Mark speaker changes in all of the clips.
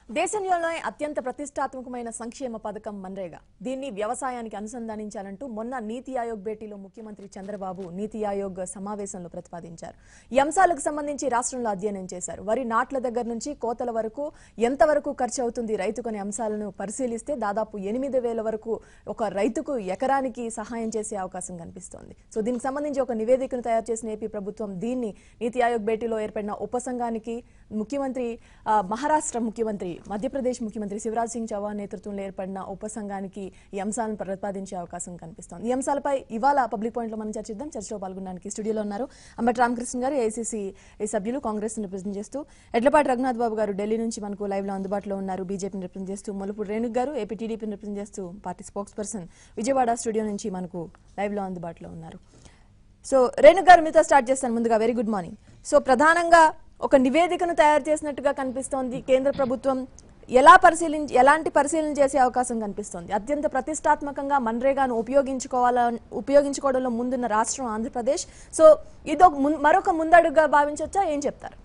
Speaker 1: దేశంలోనే అత్యంత ప్రతిష్టాత్మకమైన సంక్షేమ పథకం మన్రేగా దీన్ని వ్యవసాయానికి అనుసంధానించాలంటూ మొన్న నీతి ఆయోగ్ భేటీలో ముఖ్యమంత్రి చంద్రబాబు నీతి ఆయోగ్ సమావేశంలో ప్రతిపాదించారు ఈ అంశాలకు సంబంధించి రాష్ట్రంలో అధ్యయనం చేశారు వరి నాట్ల దగ్గర నుంచి కోతల వరకు ఎంతవరకు ఖర్చు అవుతుంది రైతుకు అనే అంశాలను పరిశీలిస్తే దాదాపు ఎనిమిది వేల వరకు ఒక రైతుకు ఎకరానికి సహాయం చేసే అవకాశం కనిపిస్తోంది సో దీనికి సంబంధించి ఒక నివేదికను తయారు చేసిన ఏపీ ప్రభుత్వం దీన్ని నీతి ఆయోగ్ భేటీలో ఏర్పడిన ఉపసంఘానికి ముఖ్యమంత్రి ఆ, మహారాష్ట్ర ముఖ్యమంత్రి మధ్యప్రదేశ్ ముఖ్యమంత్రి శివరాజ్ సింగ్ చౌహాన్ నేతృత్వంలో ఏర్పడిన ఉపసంఘానికి ఈ అంశాలను ప్రతిపాదించే అవకాశం కనిపిస్తోంది ఈ అంశాలపై ఇవాళ పబ్లిక్ పాయింట్ లో మనం చర్చిద్దాం చర్చలో పాల్గొనడానికి స్టూడియోలో ఉన్నారు అంబటి రామకృష్ణ గారు ఏఐసీసీ సభ్యులు కాంగ్రెస్ రిప్రజెంట్ చేస్తూ ఎడ్లపాటి రఘునాథ్ బాబు గారు ఢిల్లీ నుంచి మనకు లైవ్ లో అందుబాటులో ఉన్నారు బీజేపీని రిప్రజెంట్ చేస్తూ ములుపూడి రేణుక్ గారు ఏపీ టీడీపీని రిప్రజెంట్ చేస్తూ party spokesperson Vijayawada studio నుంచి మనకు లైవ్ లో అందుబాటులో ఉన్నారు సో రేణు గారు మీతో స్టార్ట్ చేస్తాను ముందుగా వెరీ గుడ్ మార్నింగ్ సో ప్రధానంగా ఒక నివేదికను తయారు చేసినట్టుగా కనిపిస్తోంది కేంద్ర ప్రభుత్వం ఎలా పరిశీలించి ఎలాంటి పరిశీలన చేసే అవకాశం కనిపిస్తోంది అత్యంత ప్రతిష్టాత్మకంగా మన్రేగాను ఉపయోగించుకోవాల ఉపయోగించుకోవడంలో ముందున్న రాష్ట్రం ఆంధ్రప్రదేశ్ సో ఇదొక ముం- మరొక ముందడుగా భావించవచ్చా ఏం చెప్తారు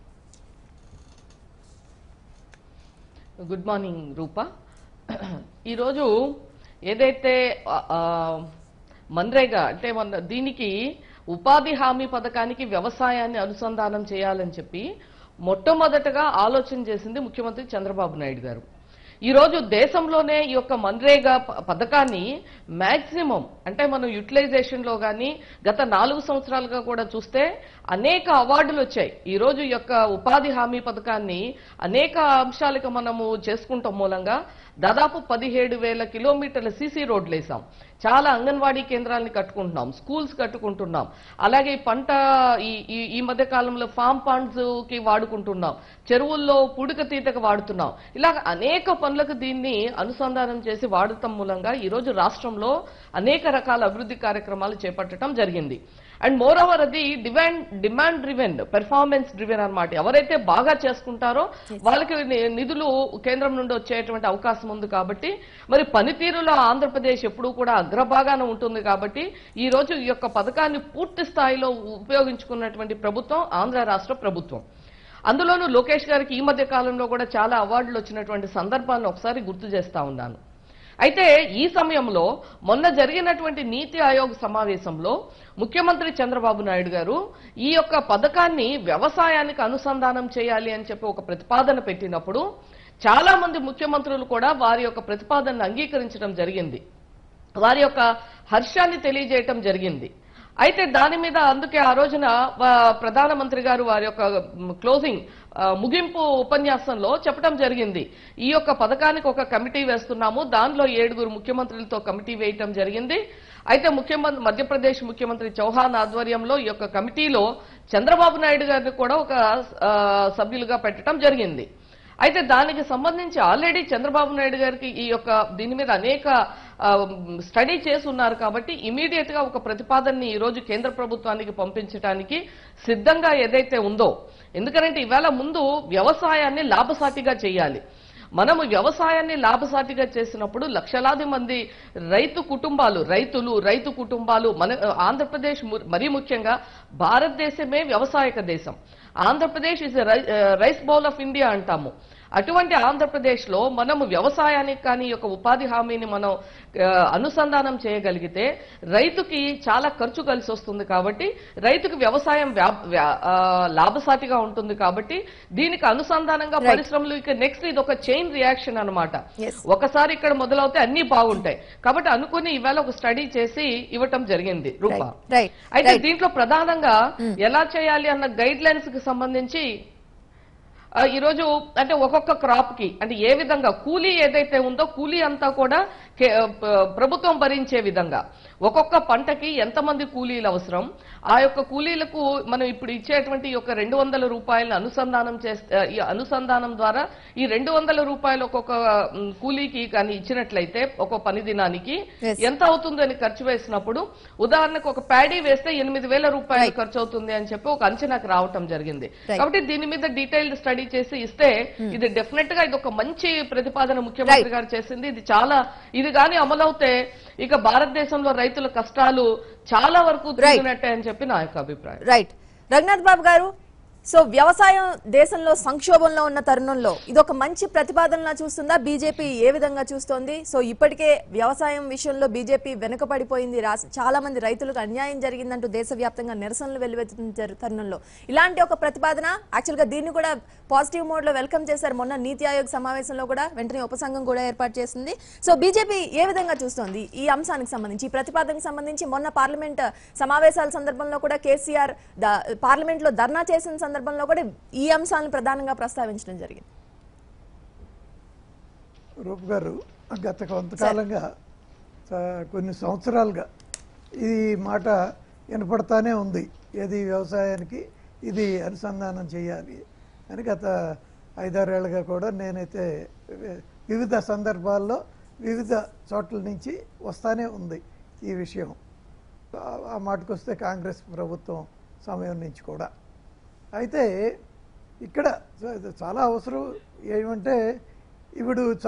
Speaker 2: గుడ్ మార్నింగ్ రూప ఈరోజు ఏదైతే ఆ, ఆ, మన్రేగా అంటే మన దీనికి ఉపాధి హామీ పథకానికి వ్యవసాయాన్ని అనుసంధానం చేయాలని చెప్పి మొట్టమొదటగా ఆలోచన చేసింది ముఖ్యమంత్రి చంద్రబాబు నాయుడు గారు ఈరోజు దేశంలోనే ఈ యొక్క మన్రేగా ప- పథకాన్ని మాక్సిమం అంటే మనం యూటిలైజేషన్ లో కానీ గత నాలుగు సంవత్సరాలుగా కూడా చూస్తే అనేక అవార్డులు వచ్చాయి ఈ రోజు ఈ యొక్క ఉపాధి హామీ పథకాన్ని అనేక అంశాలకు మనము చేసుకుంటాం మూలంగా దాదాపు పదిహేడు వేల కిలోమీటర్ల సీసీ రోడ్లు వేసాం చాలా అంగన్వాడీ కేంద్రాలని కట్టుకుంటున్నాం స్కూల్స్ కట్టుకుంటున్నాం అలాగే ఈ పంట ఈ ఈ- ఈ మధ్య కాలంలో ఫామ్ పాండ్స్ కి వాడుకుంటున్నాం చెరువుల్లో పుడిక తీతకు వాడుతున్నాం ఇలాగ అనేక పనులకు దీన్ని అనుసంధానం చేసి వాడటం మూలంగా ఈ రోజు రాష్ట్రంలో అనేక రకాల అభివృద్ధి కార్యక్రమాలు చేపట్టడం జరిగింది అండ్ మోర్ ఓవర్ అది demand demand driven performance driven అన్నమాట ఎవరైతే బాగా చేసుకుంటారో వాళ్ళకి ని- నిధులు కేంద్రం నుండి వచ్చేటువంటి అవకాశం ఉంది కాబట్టి మరి పనితీరులో ఆంధ్రప్రదేశ్ ఎప్పుడూ కూడా అగ్రభాగాన ఉంటుంది కాబట్టి ఈ రోజు ఈ యొక్క పథకాన్ని పూర్తి స్థాయిలో ఉపయోగించుకున్నటువంటి ప్రభుత్వం ఆంధ్ర రాష్ట్ర ప్రభుత్వం అందులోనూ లోకేష్ గారికి ఈ మధ్య కాలంలో కూడా చాలా అవార్డులు వచ్చినటువంటి సందర్భాలను ఒకసారి గుర్తు చేస్తా ఉన్నాను అయితే ఈ సమయంలో మొన్న జరిగినటువంటి నీతి ఆయోగ్ సమావేశంలో ముఖ్యమంత్రి చంద్రబాబు నాయుడు గారు ఈ యొక్క పథకాన్ని వ్యవసాయానికి అనుసంధానం చేయాలి అని చెప్పి ఒక ప్రతిపాదన పెట్టినప్పుడు చాలా మంది ముఖ్యమంత్రులు కూడా వారి యొక్క ప్రతిపాదనను అంగీకరించడం జరిగింది వారి యొక్క హర్షాన్ని తెలియజేయటం జరిగింది అయితే దాని మీద అందుకే ఆ రోజున వా- ప్రధానమంత్రి గారు వారి యొక్క మ్, క్లోజింగ్ ఆ, ముగింపు ఉపన్యాసంలో చెప్పడం జరిగింది ఈ యొక్క పథకానికి ఒక కమిటీ వేస్తున్నాము దానిలో ఏడుగురు ముఖ్యమంత్రులతో కమిటీ వేయటం జరిగింది అయితే ముఖ్యమంత్రి మధ్యప్రదేశ్ ముఖ్యమంత్రి చౌహాన్ ఆధ్వర్యంలో ఈ యొక్క కమిటీలో చంద్రబాబు నాయుడు గారిని కూడా ఒక ఆ, సభ్యులుగా పెట్టడం జరిగింది అయితే దానికి సంబంధించి ఆల్రెడీ చంద్రబాబు నాయుడు గారికి ఈ యొక్క దీని మీద అనేక ఆ, స్టడీ చేసి ఉన్నారు కాబట్టి ఇమీడియట్ గా ఒక ప్రతిపాదనని ఈ రోజు కేంద్ర ప్రభుత్వానికి పంపించడానికి సిద్ధంగా ఏదైతే ఉందో ఎందుకంటే ఇవాళ ముందు వ్యవసాయాన్ని లాభసాటిగా చేయాలి మనము వ్యవసాయాన్ని లాభసాటిగా చేసినప్పుడు లక్షలాది మంది రైతు కుటుంబాలు రైతులు రైతు కుటుంబాలు మన ఆంధ్రప్రదేశ్ ము- మరీ ముఖ్యంగా భారతదేశమే వ్యవసాయక దేశం Andhra Pradesh is rice bowl of India అంటాము అటువంటి ఆంధ్రప్రదేశ్ లో మనము వ్యవసాయానికి కానీ ఈ యొక్క ఉపాధి హామీని మనం ఆ, అనుసంధానం చేయగలిగితే రైతుకి చాలా ఖర్చు కలిసి వస్తుంది కాబట్టి రైతుకు వ్యవసాయం వ్యా- వ్యా- ఆ, లాభసాటిగా ఉంటుంది కాబట్టి దీనికి అనుసంధానంగా
Speaker 1: Right.
Speaker 2: పరిశ్రమలు ఇక నెక్స్ట్ ఇది ఒక చైన్ రియాక్షన్ అన్నమాట
Speaker 1: Yes.
Speaker 2: ఒకసారి ఇక్కడ మొదలవుతే అన్ని బాగుంటాయి కాబట్టి అనుకుని ఇవాళ ఒక స్టడీ చేసి ఇవ్వటం జరిగింది రూపా
Speaker 1: రైట్
Speaker 2: అయితే
Speaker 1: రైట్
Speaker 2: దీంట్లో ప్రధానంగా ఎలా చేయాలి అన్న గైడ్ లైన్స్ కి సంబంధించి ఆ, ఈరోజు అంటే ఒక్కొక్క క్రాప్ కి అంటే ఏ విధంగా కూలీ ఏదైతే ఉందో కూలీ అంతా కూడా కే- ప- ప్రభుత్వం భరించే విధంగా ఒక్కొక్క పంటకి ఎంతమంది కూలీలు అవసరం ఆ యొక్క కూలీలకు మనం ఇప్పుడు ఇచ్చేటువంటి ఈ యొక్క రెండు వందల రూపాయలను అనుసంధానం చేస్తే ఈ అనుసంధానం ద్వారా ఈ రెండు వందల రూపాయలు ఒక్కొక్క మ్, కూలీకి కానీ ఇచ్చినట్లయితే ఒక పని దినానికి
Speaker 1: Yes.
Speaker 2: ఎంత అవుతుందని ఖర్చు వేసినప్పుడు ఉదాహరణకు ఒక ప్యాడీ వేస్తే ఎనిమిది వేల రూపాయలు
Speaker 1: Right.
Speaker 2: ఖర్చు అవుతుంది అని చెప్పి ఒక అంచనాకు రావటం జరిగింది
Speaker 1: Right.
Speaker 2: కాబట్టి దీని మీద డీటెయిల్డ్ స్టడీ చేసి ఇస్తే ఇది డెఫినెట్ గా ఇది ఒక మంచి ప్రతిపాదన ముఖ్యమంత్రి
Speaker 1: Right.
Speaker 2: గారు చేసింది ఇది చాలా ఇది కానీ అమలవుతే ఇక భారతదేశంలో రైతుల కష్టాలు చాలా వరకు
Speaker 1: Right.
Speaker 2: తీరినట్టే అని చెప్పి నా యొక్క అభిప్రాయం
Speaker 1: రైట్ రఘునాథ్ బాబు గారు సో వ్యవసాయం దేశంలో సంక్షోభంలో ఉన్న తరుణంలో ఇది ఒక మంచి ప్రతిపాదనలా చూస్తుందా బీజేపీ ఏ విధంగా చూస్తోంది సో ఇప్పటికే వ్యవసాయం విషయంలో బీజేపీ వెనుకబడిపోయింది రాస్- చాలా మంది రైతులకు అన్యాయం జరిగిందంటూ దేశవ్యాప్తంగా నిరసనలు వెల్లువెత్తుతున్న జరు- తరుణంలో ఇలాంటి ఒక ప్రతిపాదన యాక్చువల్ గా దీన్ని కూడా పాజిటివ్ మోడ్ లో వెల్కమ్ చేశారు మొన్న నీతి ఆయోగ్ సమావేశంలో కూడా వెంటనే ఉపసంఘం కూడా ఏర్పాటు చేసింది సో బీజేపీ ఏ విధంగా చూస్తోంది ఈ అంశానికి సంబంధించి ఈ ప్రతిపాదనకు సంబంధించి మొన్న పార్లమెంట్ సమావేశాల సందర్భంలో కూడా కేసీఆర్ పార్లమెంట్ లో ధర్నా చేసిన సందర్భంలో కూడా ఈ అంశాలను ప్రధానంగా ప్రస్తావించడం జరిగింది
Speaker 3: రూప్ గారు గత కొంతకాలంగా చ- కొన్ని సంవత్సరాలుగా ఈ మాట వినపడతానే ఉంది ఏది వ్యవసాయానికి ఇది అనుసంధానం చేయాలి అని గత ఐదారేళ్లుగా కూడా నేనైతే వి- వివిధ సందర్భాల్లో వివిధ చోట్ల నుంచి వస్తానే ఉంది ఈ విషయం ఆ- ఆ మాటకు వస్తే కాంగ్రెస్ ప్రభుత్వం సమయం నుంచి కూడా అయితే ఇక్కడ చ- చాలా అవసరం ఏమంటే ఇప్పుడు చా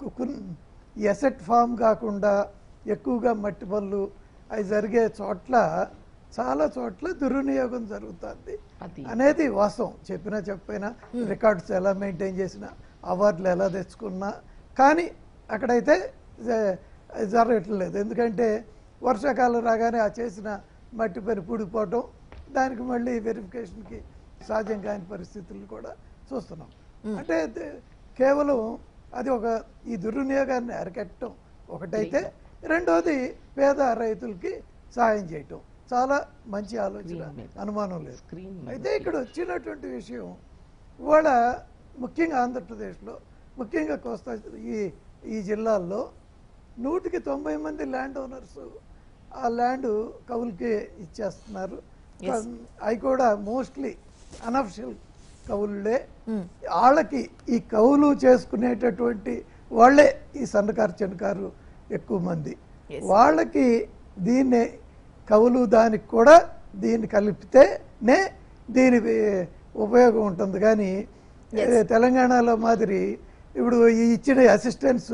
Speaker 3: ఎసెట్ ఫామ్ కాకుండా ఎక్కువగా మట్టి పనులు అవి జరిగే చోట్ల చాలా చోట్ల దుర్వినియోగం జరుగుతుంది
Speaker 2: అది
Speaker 3: అనేది వాస్తవం చెప్పినా చెప్పైనా రికార్డ్స్ ఎలా మెయింటైన్ చేసినా అవార్డులు ఎలా తెచ్చుకున్నా కానీ అక్కడైతే జ- జరగట్లేదు ఎందుకంటే వర్షాకాలం రాగానే ఆ చేసిన మట్టి పని పూడిపోవటం దానికి మళ్ళీ వెరిఫికేషన్కి సాధ్యం కాని పరిస్థితులు కూడా చూస్తున్నాం అంటే ద- కేవలం అది ఒక ఈ దుర్వినియోగాన్ని అరికట్టడం ఒకటైతే రెండోది పేద రైతులకి సహాయం చేయటం చాలా మంచి ఆలోచన
Speaker 2: Screen మీద.
Speaker 3: అనుమానం లేదు
Speaker 2: స్క్రీన్ మీద.
Speaker 3: అయితే ఇక్కడ వచ్చినటువంటి విషయం ఇవాళ ముఖ్యంగా ఆంధ్రప్రదేశ్లో ముఖ్యంగా కోస్తా ఈ ఈ జిల్లాల్లో నూటికి తొంభై మంది ల్యాండ్ ఓనర్స్ ఆ ల్యాండ్ కవులకి ఇచ్చేస్తున్నారు అవి కూడా మోస్ట్లీ అనఫిషియల్ కవులే వాళ్ళకి ఈ కవులు చేసుకునేటటువంటి వాళ్ళే ఈ సన్నకారు చిన్నకారు ఎక్కువ మంది
Speaker 1: Yes.
Speaker 3: వాళ్ళకి దీన్ని కవులు దానికి కూడా దీన్ని కలిపితేనే దీని వి- ఉపయోగం ఉంటుంది కానీ ఏ, తెలంగాణలో మాదిరి ఇప్పుడు ఈ ఇచ్చిన అసిస్టెన్స్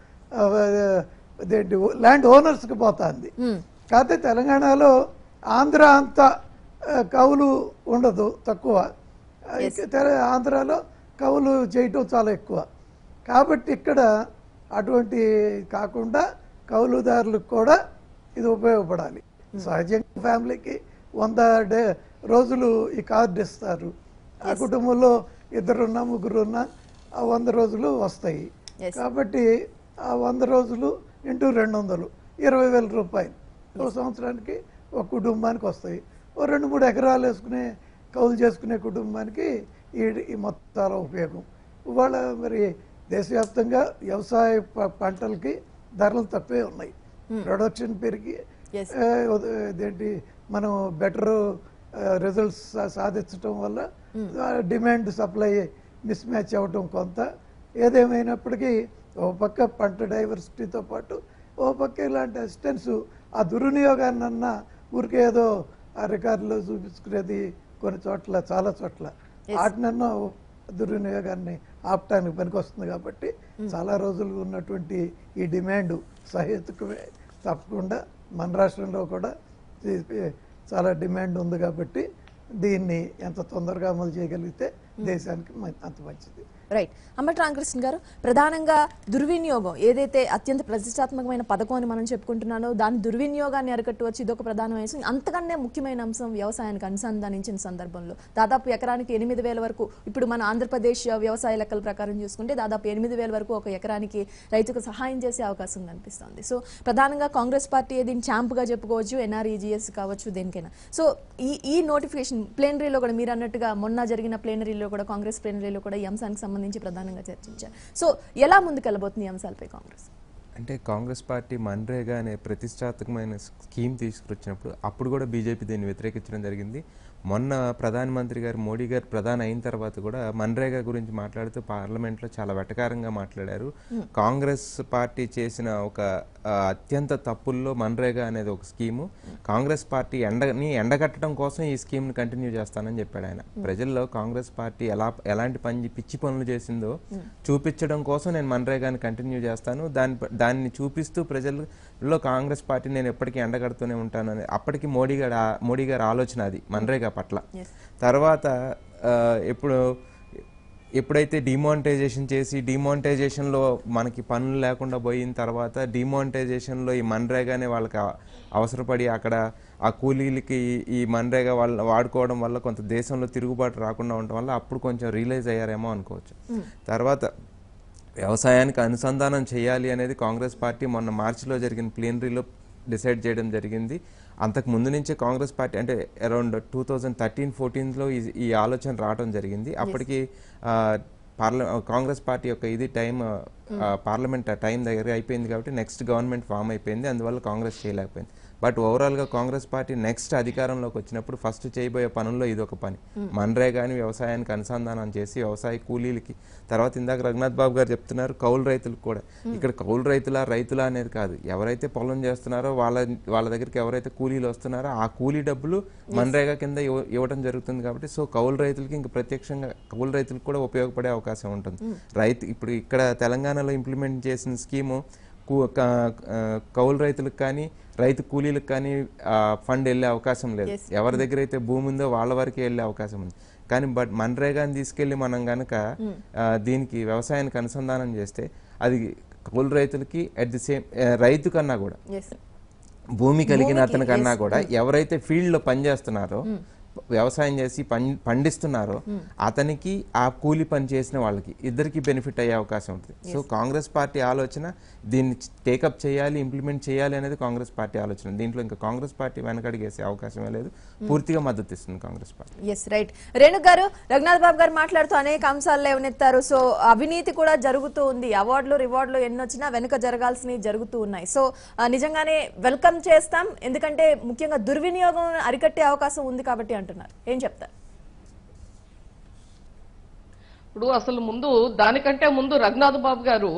Speaker 3: అదేంటి ల్యాండ్ ఓనర్స్కి పోతుంది
Speaker 1: Hmm.
Speaker 3: కాకపోతే తెలంగాణలో ఆంధ్ర అంత ఆ, కవులు ఉండదు తక్కువ ఆ, ఇక తెల- ఆంధ్రాలో కవులు చేయటం చాలా ఎక్కువ కాబట్టి ఇక్కడ అటువంటి కాకుండా కౌలుదారులకు కూడా ఇది ఉపయోగపడాలి సహజంగా ఫ్యామిలీకి వంద డే రోజులు ఈ కార్డు ఇస్తారు ఆ కుటుంబంలో ఇద్దరున్నా ముగ్గురున్నా ఆ వంద రోజులు వస్తాయి
Speaker 1: Yes.
Speaker 3: కాబట్టి ఆ వంద రోజులు ఇంటూ రెండు వందలు ఇరవై వేల రూపాయలు ఒక సంవత్సరానికి ఒక కుటుంబానికి వస్తాయి ఓ రెండు మూడు ఎకరాలు వేసుకునే కౌలు చేసుకునే కుటుంబానికి ఈ ఈ మొత్తాల ఉపయోగం ఇవాళ మరి దేశవ్యాప్తంగా వ్యవసాయ ప- పంటలకి ధరలు తప్పే ఉన్నాయి ప్రొడక్షన్ పెరిగి
Speaker 1: Yes.
Speaker 3: ఆ, ఉద- ఇదేంటి మనం బెటర్ రిజల్ట్స్ సాధించడం వల్ల డిమాండ్ సప్లై మిస్ మ్యాచ్ అవ్వటం కొంత ఏదేమైనప్పటికీ ఓ పక్క పంట డైవర్సిటీతో పాటు ఓ పక్క ఇలాంటి అసిస్టెన్స్ ఆ దుర్వినియోగాన్నన్నా ఊరికే ఏదో ఆ రికార్డులో చూపించుకునేది కొన్ని చోట్ల చాలా చోట్ల వాటినన్నా దుర్వినియోగాన్ని ఆపటానికి పనికొస్తుంది కాబట్టి చాలా రోజులు ఉన్నటువంటి ఈ డిమాండ్ సహేతుకమే తప్పకుండా మన రాష్ట్రంలో కూడా ఇది చాలా డిమాండ్ ఉంది కాబట్టి దీన్ని ఎంత తొందరగా అమలు చేయగలిగితే దేశానికి మ- అంత మంచిది
Speaker 1: రైట్ అంబటి రామకృష్ణ గారు ప్రధానంగా దుర్వినియోగం ఏదైతే అత్యంత ప్రతిష్టాత్మకమైన పథకం అని మనం చెప్పుకుంటున్నానో దాని దుర్వినియోగాన్ని అరికట్టవచ్చు ఇదొక ప్రధానమైన అంశం అంతకన్నా ముఖ్యమైన అంశం వ్యవసాయానికి అనుసంధానించిన సందర్భంలో దాదాపు ఎకరానికి ఎనిమిది వేల వరకు ఇప్పుడు మన ఆంధ్రప్రదేశ్ వ్యవసాయ లెక్కల ప్రకారం చూసుకుంటే దాదాపు ఎనిమిది వేల వరకు ఒక ఎకరానికి రైతుకు సహాయం చేసే అవకాశం కనిపిస్తుంది సో ప్రధానంగా కాంగ్రెస్ పార్టీ దీన్ని ఛాంపుగా చెప్పుకోవచ్చు ఎన్ఆర్ఈజీఎస్ కావచ్చు దేనికైనా సో ఈ ఈ నోటిఫికేషన్ ప్లేనరీలో కూడా మీరు అన్నట్టుగా మొన్న జరిగిన ప్లేనరీలో కూడా కాంగ్రెస్ ప్లేనరీలో కూడా ఈ అంశానికి సంబంధించి ప్రధానంగా చర్చించారు సో ఎలా ముందుకెళ్ళబోతుంది ఈ అంశాలపై కాంగ్రెస్
Speaker 4: అంటే కాంగ్రెస్ పార్టీ మన్రేగా అనే ప్రతిష్టాత్మకమైన స్కీమ్ తీసుకొచ్చినప్పుడు అప్పుడు కూడా బీజేపీ దీన్ని వ్యతిరేకించడం జరిగింది మొన్న ప్రధానమంత్రి గారు మోడీ గారు ప్రధాని అయిన తర్వాత కూడా మన్రేగా గురించి మాట్లాడుతూ పార్లమెంట్లో చాలా వెటకారంగా మాట్లాడారు కాంగ్రెస్ పార్టీ చేసిన ఒక ఆ, అత్యంత తప్పుల్లో మన్రేగా అనేది ఒక స్కీము కాంగ్రెస్ పార్టీ ఎండని ఎండగట్టడం కోసం ఈ స్కీమ్ని కంటిన్యూ చేస్తానని చెప్పాడు ఆయన ప్రజల్లో కాంగ్రెస్ పార్టీ ఎలా ఎలాంటి పని పిచ్చి పనులు చేసిందో చూపించడం కోసం నేను మన్రేగాని కంటిన్యూ చేస్తాను దాని ప- దాన్ని చూపిస్తూ ప్రజల్లో కాంగ్రెస్ పార్టీ నేను ఎప్పటికీ ఎండగడుతూనే ఉంటాను అని అప్పటికి మోడీ గారు ఆ- మోడీ గారి ఆలోచన అది మన్రేగా పట్ల
Speaker 1: Yes.
Speaker 4: తర్వాత ఆ, ఎప్పుడు ఎప్పుడైతే డిమానిటైజేషన్ చేసి డిమానిటైజేషన్లో మనకి పనులు లేకుండా పోయిన తర్వాత డిమానిటైజేషన్లో ఈ మన్రేగానే వాళ్ళకి అవ- అవసరపడి అక్కడ ఆ కూలీలకి ఈ మన్రేగా వాళ్ళ వాడుకోవడం వల్ల కొంత దేశంలో తిరుగుబాటు రాకుండా ఉండటం వల్ల అప్పుడు కొంచెం రియలైజ్ అయ్యారేమో అనుకోవచ్చు తర్వాత వ్యవసాయానికి అనుసంధానం చేయాలి అనేది కాంగ్రెస్ పార్టీ మొన్న మార్చిలో జరిగిన ప్లీనరీలో డిసైడ్ చేయడం జరిగింది అంతకు ముందు నుంచే కాంగ్రెస్ పార్టీ అంటే అరౌండ్ టూ థౌజండ్ థర్టీన్ ఫోర్టీన్లో ఈ ఆలోచన రావడం జరిగింది అప్పటికి ఆ, పార్ల కాంగ్రెస్ పార్టీ యొక్క ఇది టైం పార్లమెంట్ టైం దగ్గర అయిపోయింది కాబట్టి నెక్స్ట్ గవర్నమెంట్ ఫామ్ అయిపోయింది అందువల్ల కాంగ్రెస్ చేయలేకపోయింది బట్ ఓవరాల్గా కాంగ్రెస్ పార్టీ నెక్స్ట్ అధికారంలోకి వచ్చినప్పుడు ఫస్ట్ చేయబోయే పనుల్లో ఇది ఒక పని మన్రేగాని వ్యవసాయానికి అనుసంధానం చేసి వ్యవసాయ కూలీలకి తర్వాత ఇందాక రఘునాథ్ బాబు గారు చెప్తున్నారు కౌలు రైతులకు కూడా ఇక్కడ కౌలు రైతుల రైతుల అనేది కాదు ఎవరైతే పొలం చేస్తున్నారో వాళ్ళ వాళ్ళ దగ్గరికి ఎవరైతే కూలీలు వస్తున్నారో ఆ కూలీ డబ్బులు మన్రేగా కింద ఇవ్వ- ఇవ్వడం జరుగుతుంది కాబట్టి సో కౌలు రైతులకి ఇంకా ప్రత్యక్షంగా కౌలు రైతులకు కూడా ఉపయోగపడే అవకాశం ఉంటుంది రైతు ఇప్పుడు ఇక్కడ తెలంగాణలో ఇంప్లిమెంట్ చేసిన స్కీము కూ- క- ఆ, కౌలు రైతులకు కానీ రైతు కూలీలకు కానీ ఆ, ఫండ్ వెళ్ళే అవకాశం లేదు ఎవరి దగ్గర అయితే భూమి ఉందో వాళ్ళ వరకే వెళ్ళే అవకాశం ఉంది కానీ బట్ మన్రేగాని తీసుకెళ్లి మనం గనక ఆ, దీనికి వ్యవసాయానికి అనుసంధానం చేస్తే అది కౌలు రైతులకి అట్ ది సేమ్ రైతు కన్నా కూడా
Speaker 1: ఎస్
Speaker 4: భూమి కలిగిన అతని కన్నా కూడా ఎవరైతే ఫీల్డ్ లో పనిచేస్తున్నారో వ్యవసాయం చేసి పం- పండిస్తున్నారో అతనికి ఆ కూలి పని చేసిన వాళ్ళకి ఇద్దరికి బెనిఫిట్ అయ్యే అవకాశం ఉంటుంది సో కాంగ్రెస్ పార్టీ ఆలోచన దీన్ని టేకప్ చేయాలి ఇంప్లిమెంట్ చేయాలి అనేది కాంగ్రెస్ పార్టీ ఆలోచన దీంట్లో ఇంకా కాంగ్రెస్ పార్టీ వెనకడిగేసే అవకాశమే లేదు పూర్తిగా మద్దతు ఇస్తుంది Congress party
Speaker 1: yes right Renu garu Raghunath బాబు గారు మాట్లాడుతూ అనేక అంశాలు లేవనెత్తారు సో అవినీతి కూడా జరుగుతూ ఉంది అవార్డులు రివార్డులు ఎన్ని వచ్చినా వెనుక జరగాల్సినవి జరుగుతూ ఉన్నాయి సో ఆ, నిజంగానే వెల్కమ్ చేస్తాం ఎందుకంటే ముఖ్యంగా దుర్వినియోగం అరికట్టే అవకాశం ఉంది కాబట్టి అంటున్నారు ఏం చెప్తారు
Speaker 2: ఇప్పుడు అసలు ముందు దానికంటే ముందు రఘునాథ్ బాబు గారు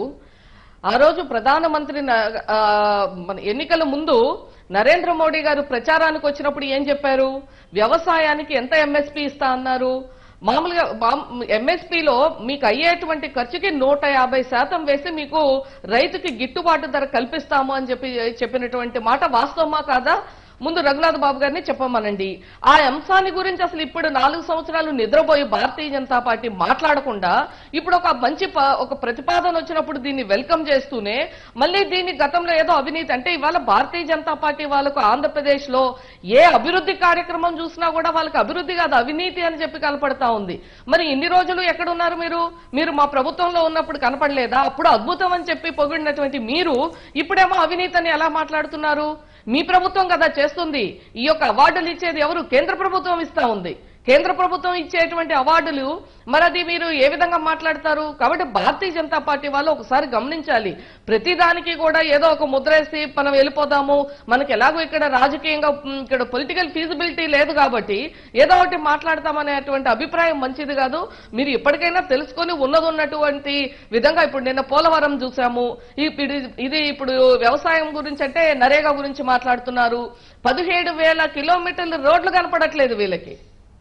Speaker 2: ఆ రోజు ప్రధానమంత్రి న- ఆ, మన ఎన్నికల ముందు నరేంద్ర మోడీ గారు ప్రచారానికి వచ్చినప్పుడు ఏం చెప్పారు వ్యవసాయానికి ఎంత ఎంఎస్పి ఇస్తా అన్నారు మామూలుగా ఎంఎస్పిలో మీకు అయ్యేటువంటి ఖర్చుకి నూట యాభై శాతం వేసి మీకు రైతుకి గిట్టుబాటు ధర కల్పిస్తాము అని చెప్పి చెప్పినటువంటి మాట వాస్తవమా కాదా ముందు రఘునాథ్ బాబు గారిని చెప్పమనండి ఆ అంశాన్ని గురించి అసలు ఇప్పుడు నాలుగు సంవత్సరాలు నిద్రపోయి భారతీయ జనతా పార్టీ మాట్లాడకుండా ఇప్పుడు ఒక మంచి ప- ఒక ప్రతిపాదన వచ్చినప్పుడు దీన్ని వెల్కమ్ చేస్తూనే మళ్ళీ దీన్ని గతంలో ఏదో అవినీతి అంటే ఇవాళ భారతీయ జనతా పార్టీ వాళ్ళకు ఆంధ్రప్రదేశ్ లో ఏ అభివృద్ధి కార్యక్రమం చూసినా కూడా వాళ్ళకి అభివృద్ధి కాదు అవినీతి అని చెప్పి కనపడతా ఉంది మరి ఇన్ని రోజులు ఎక్కడున్నారు మీరు మీరు మా ప్రభుత్వంలో ఉన్నప్పుడు కనపడలేదా అప్పుడు అద్భుతం అని చెప్పి పొగిడినటువంటి మీరు ఇప్పుడేమో అవినీతి అని ఎలా మాట్లాడుతున్నారు మీ ప్రభుత్వం కదా చేస్తుంది ఈ యొక్క అవార్డులు ఇచ్చేది ఎవరు కేంద్ర ప్రభుత్వం ఇస్తా ఉంది కేంద్ర ప్రభుత్వం ఇచ్చేటువంటి అవార్డులు మరి అది మీరు ఏ విధంగా మాట్లాడతారు కాబట్టి భారతీయ జనతా పార్టీ వాళ్ళు ఒకసారి గమనించాలి ప్రతిదానికి కూడా ఏదో ఒక ముద్రేసి మనం వెళ్ళిపోదాము మనకి ఎలాగో ఇక్కడ రాజకీయంగా ఉమ్, ఇక్కడ పొలిటికల్ ఫీజిబిలిటీ లేదు కాబట్టి ఏదో ఒకటి మాట్లాడతామనేటువంటి అభిప్రాయం మంచిది కాదు మీరు ఇప్పటికైనా తెలుసుకొని ఉన్నది ఉన్నటువంటి విధంగా ఇప్పుడు నిన్న పోలవరం చూసాము ఇప్పుడు ఇది ఇప్పుడు వ్యవసాయం గురించి అంటే నరేగా గురించి మాట్లాడుతున్నారు పదిహేడు వేల కిలోమీటర్ల రోడ్లు కనపడట్లేదు వీళ్ళకి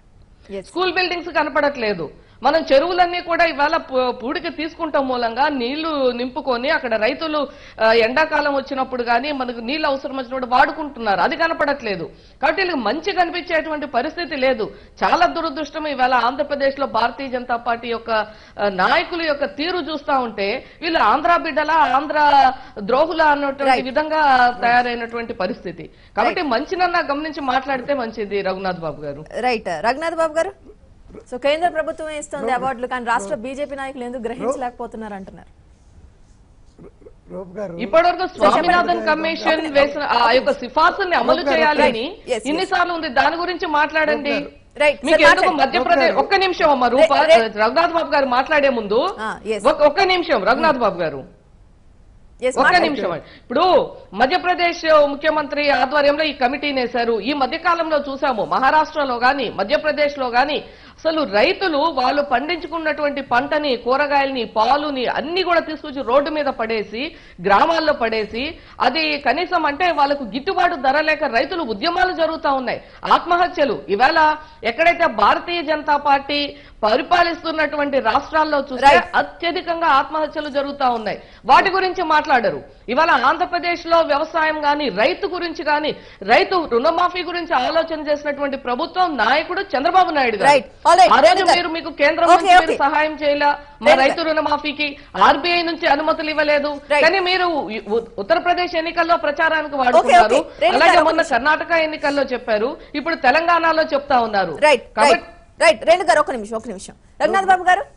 Speaker 1: ఎస్
Speaker 2: స్కూల్ బిల్డింగ్స్ కనపడట్లేదు మనం చెరువులన్నీ కూడా ఇవాళ పు- పూడికి తీసుకుంటాం మూలంగా నీళ్లు నింపుకొని అక్కడ రైతులు ఆ, ఎండాకాలం వచ్చినప్పుడు కానీ మనకు నీళ్ళు అవసరం వచ్చినప్పుడు వాడుకుంటున్నారు అది కనపడట్లేదు కాబట్టి వీళ్ళకి మంచి కనిపించేటువంటి పరిస్థితి లేదు చాలా దురదృష్టం ఇవాళ ఆంధ్రప్రదేశ్ లో భారతీయ జనతా పార్టీ యొక్క ఆ, నాయకుల యొక్క తీరు చూస్తా ఉంటే వీళ్ళు ఆంధ్ర బిడ్డల ఆంధ్ర ద్రోహుల అన్నటువంటి విధంగా తయారైనటువంటి పరిస్థితి కాబట్టి మంచినన్నా గమనించి మాట్లాడితే మంచిది రఘునాథ్ బాబు గారు
Speaker 1: రైట్ రఘునాథ్ బాబు గారు సో కేంద్ర ప్రభుత్వం ఇస్తుంది అవార్డులు కానీ రాష్ట్ర బీజేపీ నాయకులు ఎందుకు గ్రహించలేకపోతున్నారు అంటున్నారు
Speaker 3: రూప్ గారు
Speaker 2: ఇప్పటివరకు స్వామినాథన్ కమిషన్ వేసిన ఆ యొక్క సిఫార్సుల్ని అమలు చేయాలని
Speaker 1: Yes, yes.
Speaker 2: ఇన్నిసార్లు ఉంది దాని గురించి మాట్లాడండి
Speaker 1: Right,
Speaker 2: మీకు
Speaker 1: sir,
Speaker 2: ఎందుకు
Speaker 1: మాట్లాడండి.
Speaker 2: మధ్యప్రదేశ్ ఒక్క నిమిషం అమ్మ రూప
Speaker 1: Re- re-
Speaker 2: రఘునాథ్ బాబు గారు మాట్లాడే ముందు
Speaker 1: Ah, yes.
Speaker 2: ఒక్క- ఒక్క నిమిషం రఘునాథ్ బాబు గారు
Speaker 1: ఎస్
Speaker 2: ఒక్క నిమిషం అండి. ఇప్పుడు మధ్యప్రదేశ్ ముఖ్యమంత్రి ఆధ్వర్యంలో ఈ కమిటీని వేశారు ఈ మధ్య కాలంలో చూసాము మహారాష్ట్రలో గాని మధ్యప్రదేశ్ లో గాని అసలు రైతులు వాళ్ళు పండించుకున్నటువంటి పంటని కూరగాయలని పాలుని అన్ని కూడా తీసుకొచ్చి రోడ్డు మీద పడేసి గ్రామాల్లో పడేసి అది కనీసం అంటే వాళ్ళకు గిట్టుబాటు ధర లేక రైతులు ఉద్యమాలు జరుగుతా ఉన్నాయి ఆత్మహత్యలు ఇవాళ ఎక్కడైతే భారతీయ జనతా పార్టీ పరిపాలిస్తున్నటువంటి రాష్ట్రాల్లో చూస్తే
Speaker 1: Right.
Speaker 2: అత్యధికంగా ఆత్మహత్యలు జరుగుతా ఉన్నాయి వాటి గురించి మాట్లాడరు ఇవాళ ఆంధ్రప్రదేశ్ లో వ్యవసాయం గాని రైతు గురించి గాని రైతు రుణమాఫీ గురించి ఆలోచన చేసినటువంటి ప్రభుత్వం నాయకుడు చంద్రబాబు నాయుడు గారు
Speaker 1: Right. All right.
Speaker 2: ఆ రోజు
Speaker 1: రేణుక.
Speaker 2: మీరు మీకు కేంద్రం
Speaker 1: Okay,
Speaker 2: నుంచి మీరు
Speaker 1: okay.
Speaker 2: సహాయం చేయలే మా
Speaker 1: రేణుక.
Speaker 2: రైతు రుణమాఫీకి ఆర్బీఐ నుంచి అనుమతులు ఇవ్వలేదు
Speaker 1: Right.
Speaker 2: కానీ మీరు ఉ- ఉత్తరప్రదేశ్ ఎన్నికల్లో ప్రచారానికి వాడుకున్నారు
Speaker 1: okay. రేణుక,
Speaker 2: అలాగే
Speaker 1: ఒక
Speaker 2: మొన్న కర్ణాటక ఎన్నికల్లో చెప్పారు ఇప్పుడు తెలంగాణలో చెప్తా ఉన్నారు
Speaker 1: రైట్ రైట్
Speaker 2: కాబట్టి
Speaker 1: రైట్ రేణు గారు ఒక నిమిషం ఒక నిమిషం రఘునాథ్ బాబు గారు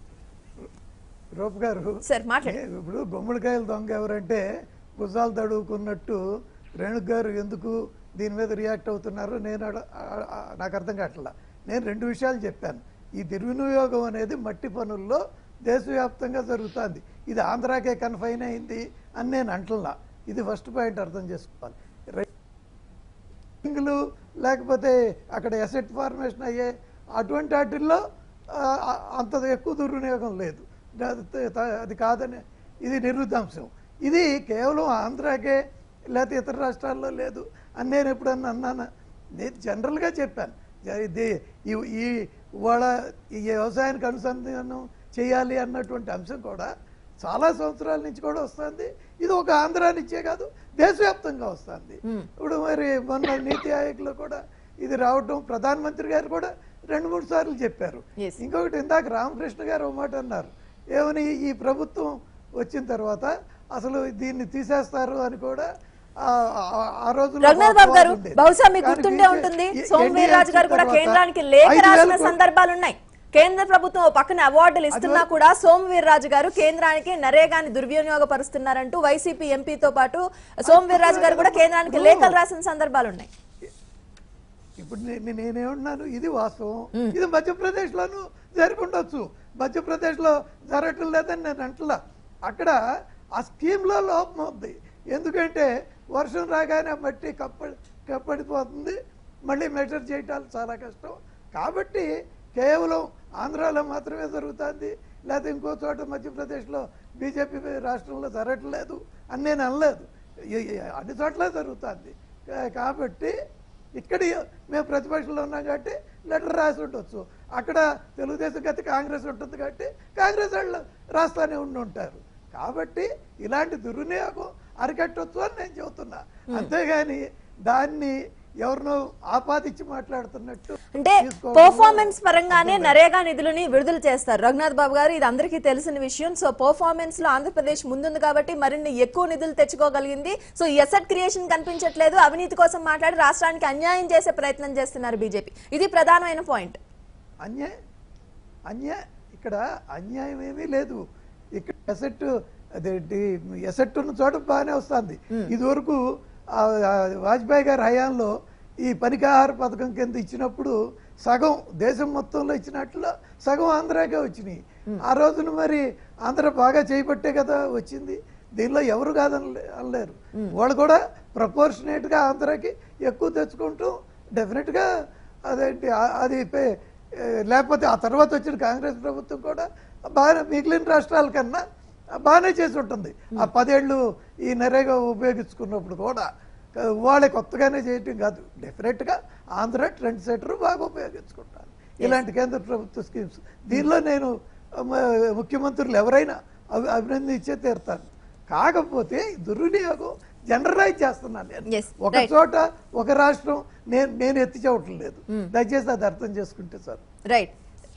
Speaker 3: రూప్ గారు
Speaker 1: సార్ మాట్లాడండి
Speaker 3: ఏ- ఇప్పుడు గుమ్మడికాయల దొంగ ఎవరంటే భుజాలు తడువుకున్నట్టు రేణుక్ గారు ఎందుకు దీని మీద రియాక్ట్ అవుతున్నారు నేను అడ- ఆ- ఆ- నాకు అర్థం కావట్లా నేను రెండు విషయాలు చెప్పాను ఈ దుర్వినియోగం అనేది మట్టి పనుల్లో దేశవ్యాప్తంగా జరుగుతుంది ఇది ఆంధ్రాకే కన్ఫైన్ అయింది అని నేను అంటలా ఇది ఫస్ట్ పాయింట్ అర్థం చేసుకోవాలి రైతులు లేకపోతే అక్కడ ఎసెట్ ఫార్మేషన్ అయ్యే అటువంటి వాటిల్లో ఆ, ఆ, అంత ఎక్కువ దుర్వినియోగం లేదు అది త- అది కాదని ఇది నిరుద్దంశం ఇది కేవలం ఆంధ్రాకే లేకపోతే ఇతర రాష్ట్రాల్లో లేదు అని నేను ఎప్పుడన్నా అన్నానా నేను జనరల్గా చెప్పాను జ- ఇది ఈ- ఈ వాళ్ళ ఈ వ్యవసాయానికి అనుసంధానం చేయాలి అన్నటువంటి అంశం కూడా చాలా సంవత్సరాల నుంచి కూడా వస్తుంది ఇది ఒక ఆంధ్రా నుంచే కాదు దేశవ్యాప్తంగా వస్తుంది ఇప్పుడు మరి మొన్న నీతి ఆయోగ్లో కూడా ఇది రావటం ప్రధానమంత్రి గారు కూడా రెండు మూడు సార్లు చెప్పారు
Speaker 1: Yes.
Speaker 3: ఇంకొకటి ఇందాక రామకృష్ణ గారు ఒక మాట అన్నారు ఏమని ఈ ప్రభుత్వం వచ్చిన తర్వాత అసలు దీన్ని తీసేస్తారు అని కూడా ఆ- ఆ- ఆ రోజుల్లో
Speaker 1: రఘునాథ్ బాబు గారు
Speaker 3: వాదన ఉండేది.
Speaker 1: బహుశా మీకు
Speaker 3: కానీ
Speaker 1: గుర్తుండే
Speaker 3: బీజే-
Speaker 1: ఉంటుంది
Speaker 3: ఎ-
Speaker 1: సోమవీర్
Speaker 3: ఎన్డీఏ
Speaker 1: రాజు గారు కూడా
Speaker 3: వచ్చిన
Speaker 1: కేంద్రానికి
Speaker 3: తర్వాత
Speaker 1: లేఖ
Speaker 3: ఐదు వేల
Speaker 1: రాసిన
Speaker 3: కోట్లు-
Speaker 1: సందర్భాలు ఉన్నాయి కేంద్ర ప్రభుత్వం ఓ పక్కన అవార్డులు ఇస్తున్నా కూడా సోమవీర్ రాజు గారు కేంద్రానికి నరేగాని దుర్వినియోగపరుస్తున్నారంటూ వైసీపీ ఎంపీతో పాటు సోమవీర్ రాజు గారు కూడా కేంద్రానికి లేఖలు రాసిన సందర్భాలు ఉన్నాయి
Speaker 3: ఇప్పుడు నేను నేనేమంటున్నాను ఇది వాస్తవం ఇది మధ్యప్రదేశ్ లోను జరిగి ఉండొచ్చు మధ్యప్రదేశ్ లో జరగటం లేదని నేను అంటలా అక్కడ ఆ స్కీమ్ లో లోపం ఉంది ఎందుకంటే వర్షం రాగానే ఆ మట్టి కప్ప కప్పడిపోతుంది మళ్ళీ మెజర్ చేయటాలు చాలా కష్టం కాబట్టి కేవలం ఆంధ్రాలో మాత్రమే జరుగుతుంది లేకపోతే ఇంకో చోట మధ్యప్రదేశ్లో బీజేపీ రాష్ట్రంలో జరగట్లేదు అని నేను అనలేదు ఈ- ఈ అన్ని చోట్ల జరుగుతుంది కా- కాబట్టి ఇక్కడ మేము ప్రతిపక్షంలో ఉన్నాం కాబట్టి లెటర్ రాసి ఉండొచ్చు అక్కడ తెలుగుదేశం గతి కాంగ్రెస్ ఉంటుంది కాబట్టి కాంగ్రెస్ వాళ్ళు రాస్తానే ఉండి ఉంటారు కాబట్టి ఇలాంటి దుర్వినియోగం అరికట్టొచ్చు అని నేను చెబుతున్నా అంతేగాని దాన్ని ఎవరినో ఆపాదించి మాట్లాడుతున్నట్టు
Speaker 1: అంటే
Speaker 3: తీసుకోవడం
Speaker 1: పర్ఫార్మెన్స్ పరంగానే నరేగా నిధులని విడుదల చేస్తారు రఘునాథ్ బాబు గారు ఇది అందరికీ తెలిసిన విషయం సో పర్ఫార్మెన్స్ లో ఆంధ్రప్రదేశ్ ముందుంది కాబట్టి మరిన్ని ఎక్కువ నిధులు తెచ్చుకోగలిగింది సో ఎసెట్ క్రియేషన్ కనిపించట్లేదు అవినీతి కోసం మాట్లాడి రాష్ట్రానికి అన్యాయం చేసే ప్రయత్నం చేస్తున్నారు బీజేపీ ఇది ప్రధానమైన పాయింట్
Speaker 3: అన్యాయం అన్యాయం ఇక్కడ అన్యాయం ఏమీ లేదు ఇక్కడ ఎసెట్ అదేంటి ఎసెట్ ఉన్న చోట బాగానే వస్తుంది ఇదివరకు ఆ, ఆ, వాజ్పేయి గారి హయాంలో ఈ పనికాహార పథకం కింద ఇచ్చినప్పుడు సగం దేశం మొత్తంలో ఇచ్చినట్లు సగం ఆంధ్రాకే వచ్చినాయి ఆ రోజున మరి ఆంధ్ర బాగా చేయబట్టే కదా వచ్చింది దీనిలో ఎవరు కాదని అనలేరు వాళ్ళు కూడా ప్రపోర్షనేట్ గా ఆంధ్రాకి ఎక్కువ తెచ్చుకుంటూ డెఫినెట్ గా అదేంటి ఆ- అది పే- ఏ, లేకపోతే ఆ తర్వాత వచ్చిన కాంగ్రెస్ ప్రభుత్వం కూడా బాగా మిగిలిన రాష్ట్రాల కన్నా బాగానే చేసి ఉంటుంది ఆ పదేళ్ళు ఈ నరేగా ఉపయోగించుకున్నప్పుడు కూడా క- వాళ్ళే కొత్తగానే చేయటం కాదు డెఫినెట్ గా ఆంధ్ర ట్రెండ్ సెటర్ బాగా ఉపయోగించుకుంటాను ఇలాంటి కేంద్ర ప్రభుత్వ స్కీమ్స్ దీనిలో నేను మ- ముఖ్యమంత్రులు ఎవరైనా అభి అభినందించే తీరుతాను కాకపోతే ఈ దుర్వినియోగం జనరలైజ్ చేస్తున్నాను నేను
Speaker 1: Yes,
Speaker 3: ఒక
Speaker 1: right.
Speaker 3: చోట ఒక రాష్ట్రం నేను నేను ఎత్తి చెప్పటం లేదు దయచేసి అది అర్థం చేసుకుంటే సార్
Speaker 1: రైట్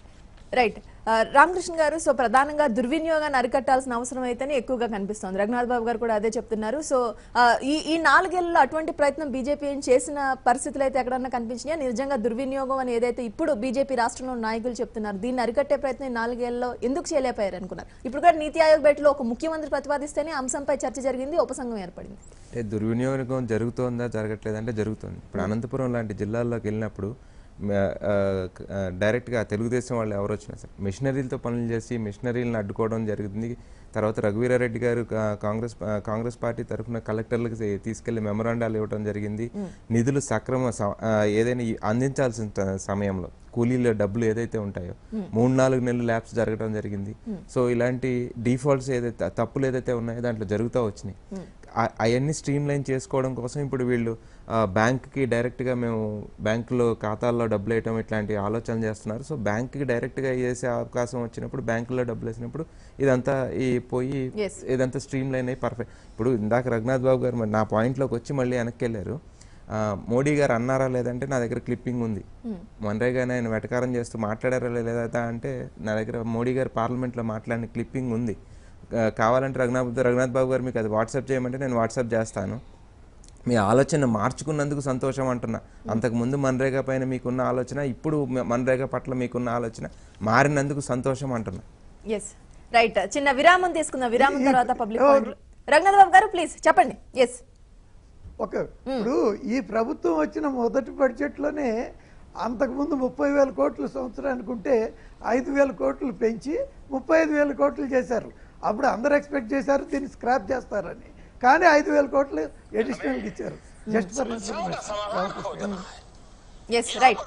Speaker 1: రైట్ ఆ, రామకృష్ణ గారు సో ప్రధానంగా దుర్వినియోగాన్ని అరికట్టాల్సిన అవసరం అయితేనే ఎక్కువగా కనిపిస్తోంది రఘునాథ్ బాబు గారు కూడా అదే చెప్తున్నారు సో ఆ, ఈ ఈ నాలుగేళ్లలో అటువంటి ప్రయత్నం బీజేపీ ఏం చేసిన పరిస్థితులు అయితే ఎక్కడన్నా కనిపించినాయా నిజంగా దుర్వినియోగం అని ఏదైతే ఇప్పుడు బీజేపీ రాష్ట్రంలో నాయకులు చెప్తున్నారు దీన్ని అరికట్టే ప్రయత్నం ఈ నాలుగేళ్లలో ఎందుకు చేయలేకపోయారు అనుకున్నారు ఇప్పుడు కూడా నీతి ఆయోగ్ భేటీలో ఒక ముఖ్యమంత్రి ప్రతిపాదిస్తేనే అంశంపై చర్చ జరిగింది ఉపసంఘం ఏర్పడింది
Speaker 4: అంటే దుర్వినియోగం జరుగుతోందా జరగట్లేదా అంటే జరుగుతుంది ఇప్పుడు అనంతపురం లాంటి జిల్లాల్లోకి వెళ్ళినప్పుడు మ- ఆ, క- ఆ, డైరెక్ట్గా తెలుగుదేశం వాళ్ళు ఎవరు వచ్చినా సరే మిషనరీలతో పనులు చేసి మిషనరీలను అడ్డుకోవడం జరిగింది తర్వాత రఘువీరారెడ్డి గారు కా- కాంగ్రెస్ పా- కాంగ్రెస్ పార్టీ తరఫున కలెక్టర్లకు తీ- తీసుకెళ్లి మెమరాండాలు ఇవ్వడం జరిగింది నిధులు సక్రమ స- ఆ, ఏదైనా ఈ- అందించాల్సిన ట- సమయంలో కూలీల డబ్బులు ఏదైతే ఉంటాయో మూడు నాలుగు నెలలు ల్యాబ్స్ జరగడం జరిగింది సో ఇలాంటి డిఫాల్ట్స్ ఏదైతే తప్పులు ఏదైతే ఉన్నాయో దాంట్లో జరుగుతూ వచ్చినాయి అవన్నీ స్ట్రీమ్ లైన్ చేసుకోవడం కోసం ఇప్పుడు వీళ్ళు ఆ, బ్యాంక్కి డైరెక్ట్గా మేము బ్యాంకులో ఖాతాల్లో డబ్బులు వేయటం ఇట్లాంటి ఆలోచన చేస్తున్నారు సో బ్యాంక్కి డైరెక్ట్గా వేసే అవకాశం వచ్చినప్పుడు బ్యాంకులో డబ్బులు వేసినప్పుడు ఇదంతా ఈ పోయి
Speaker 1: Yes.
Speaker 4: ఇదంతా స్ట్రీమ్ లైన్ అయ్యి పర్ఫెక్ట్ ఇప్పుడు ఇందాక రఘునాథ్ బాబు గారు మరి నా పాయింట్లోకి వచ్చి మళ్ళీ వెనక్కి వెళ్ళారు ఆ, మోడీ గారు అన్నారా లేదంటే నా దగ్గర క్లిప్పింగ్ ఉంది మన్రేగానే ఆయన వెటకారం చేస్తూ మాట్లాడారా లేదా అంటే నా దగ్గర మోడీ గారు పార్లమెంట్లో మాట్లాడిన క్లిప్పింగ్ ఉంది ఆ, కావాలంటే రఘునాథ్ రఘునాథ్ బాబు గారు మీకు అది వాట్సాప్ చేయమంటే నేను వాట్సాప్ చేస్తాను మీ ఆలోచన మార్చుకున్నందుకు సంతోషం అంటున్నా అంతకుముందు మన్రేగా పైన మీకున్న ఆలోచన ఇప్పుడు మ- మన్రేగా పట్ల మీకున్న ఆలోచన మారినందుకు సంతోషం అంటున్నా
Speaker 1: ఎస్ రైట్ చిన్న విరామం తీసుకుందాం విరామం తర్వాత పబ్లిక్ పాయింట్లు రఘునాథ్ బాబు గారు ప్లీజ్ చెప్పండి ఎస్
Speaker 3: ఒక ఇప్పుడు ఈ ప్రభుత్వం వచ్చిన మొదటి బడ్జెట్లోనే అంతకుముందు ముప్పై వేల కోట్లు సంవత్సరానికి ఉంటే ఐదు వేల కోట్లు పెంచి ముప్పై ఐదు వేల కోట్లు చేశారు అప్పుడు అందరు ఎక్స్పెక్ట్ చేశారు దీన్ని స్క్రాప్ చేస్తారని కానీ ఐదు వేల కోట్లు అడిషనల్గా ఇచ్చారు just for information
Speaker 1: yes right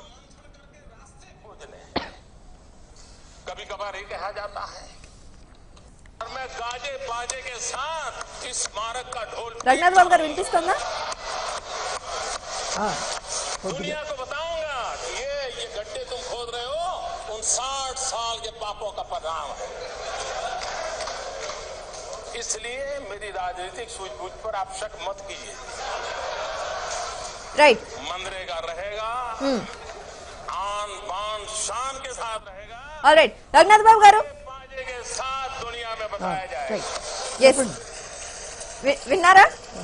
Speaker 5: कभी कभार ये कहा जाता है और मैं गाजे बाजे के साथ इस स्मारक का ढोल
Speaker 1: రఘునాథ్ బాబు గారు వినిపిస్తుందా
Speaker 5: दुनिया को बताऊंगा कि ये ये गड्ढे तुम खोद रहे हो उन साठ साल के पापों का परिणाम है इसलिए मेरी राजनीतिक सूझबूझ पर आप शक मत कीजिए
Speaker 1: రైట్
Speaker 5: मनरेगा रहेगा आन बान शान के साथ रहेगा
Speaker 1: ఆల్ రైట్ రఘునాథ్ బాబు గారు
Speaker 5: बाजे के साथ दुनिया में बताया जाएगा
Speaker 1: ఎస్ విన్నారా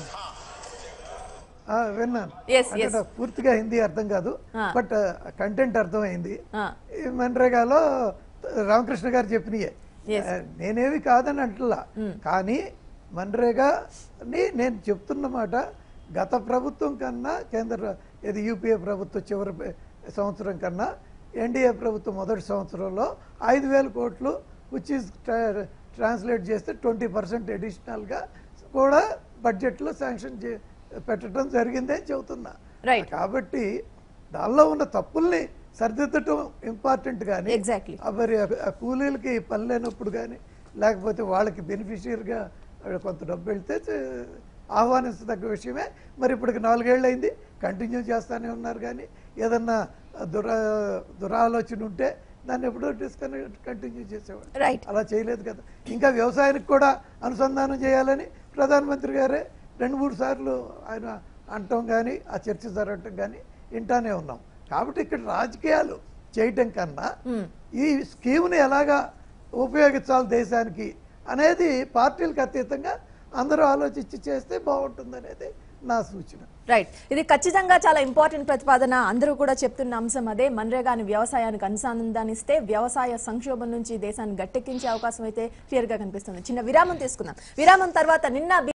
Speaker 3: ఆ, విన్నాను
Speaker 1: Yes,
Speaker 3: అంటే
Speaker 1: yes.
Speaker 3: నాకు పూర్తిగా హిందీ అర్థం కాదు
Speaker 1: ఆ.
Speaker 3: బట్ కంటెంట్ అర్థమైంది
Speaker 1: ఆ.
Speaker 3: ఈ మన్రేగాలో రామకృష్ణ గారు చెప్పినయే
Speaker 1: Yes.
Speaker 3: ఆ, నేనేవి కాదని అంటలా కానీ మన్రేగాని నేను చెప్తున్న మాట గత ప్రభుత్వం కన్నా కేంద్ర ఇది యూపీఏ ప్రభుత్వం చివరి ప- సంవత్సరం కన్నా ఎన్డీఏ ప్రభుత్వం మొదటి సంవత్సరంలో ఐదు వేల కోట్లు విచ్ ఈస్ ట్రాన్స్లేట్ చేస్తే ట్వంటీ పర్సెంట్ అడిషనల్గా కూడా బడ్జెట్లో శాంక్షన్ చే పెట్టడం జరిగిందే చెబుతున్నా
Speaker 1: Right.
Speaker 3: కాబట్టి దానిలో ఉన్న తప్పుల్ని సరిదిద్దటం ఇంపార్టెంట్ కానీ
Speaker 1: Exactly.
Speaker 3: ఆ మరి ఆ- ఆ కూలీలకి పని లేనప్పుడు కానీ లేకపోతే వాళ్ళకి బెనిఫిషియర్గా కొంత డబ్బు వెళ్తే చే- ఆహ్వానించదగ్గ విషయమే మరి ఇప్పటికి నాలుగేళ్ళు అయింది కంటిన్యూ చేస్తానే ఉన్నారు కానీ ఏదన్నా దురా దురాలోచన ఉంటే దాన్ని ఎప్పుడో డిస్కనెక్ట్ కంటిన్యూ చేసేవాడు
Speaker 1: Right.
Speaker 3: అలా చేయలేదు కదా ఇంకా వ్యవసాయానికి కూడా అనుసంధానం చేయాలని ప్రధానమంత్రి గారే రెండు మూడు సార్లు ఆయన అంటాం కానీ ఆ చర్చ జరగటం కానీ వింటానే ఉన్నాం కాబట్టి ఇక్కడ రాజకీయాలు చేయటం కన్నా ఈ స్కీమ్ని ఎలాగా ఉపయోగించాలి దేశానికి అనేది పార్టీలకు అతీతంగా అందరూ ఆలోచించి చేస్తే బాగుంటుంది అనేది నా సూచన
Speaker 1: రైట్ ఇది ఖచ్చితంగా చాలా ఇంపార్టెంట్ ప్రతిపాదన అందరూ కూడా చెప్తున్న అంశం అదే మన్రేగాని వ్యవసాయానికి అనుసంధానిస్తే వ్యవసాయ సంక్షోభం నుంచి దేశాన్ని గట్టెక్కించే అవకాశం అయితే క్లియర్ గా కనిపిస్తుంది చిన్న విరామం తీసుకుందాం విరామం తర్వాత నిన్న